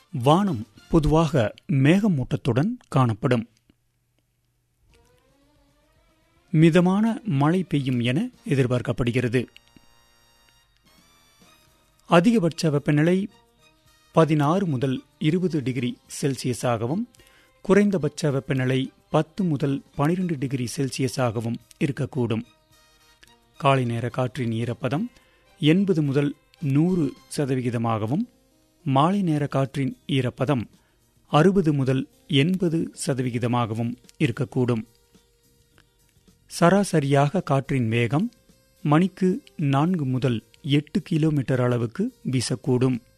வானம் பொதுவாக மேகமூட்டத்துடன் காணப்படும் மிதமான மழை பெய்யும் என எதிர்பார்க்கப்படுகிறது அதிகபட்ச வெப்பநிலை பதினாறு முதல் இருபது டிகிரி செல்சியஸாகவும் குறைந்தபட்ச வெப்பநிலை பத்து முதல் பனிரெண்டு டிகிரி செல்சியஸாகவும் இருக்கக்கூடும் காலை நேர காற்றின் ஈரப்பதம் எண்பது முதல் நூறு சதவிகிதமாகவும் மாலை நேர காற்றின் ஈரப்பதம் அறுபது முதல் எண்பது சதவிகிதமாகவும் இருக்கக்கூடும் சராசரியாக காற்றின் வேகம் மணிக்கு நான்கு முதல் எட்டு கிலோமீட்டர் அளவுக்கு வீசக்கூடும்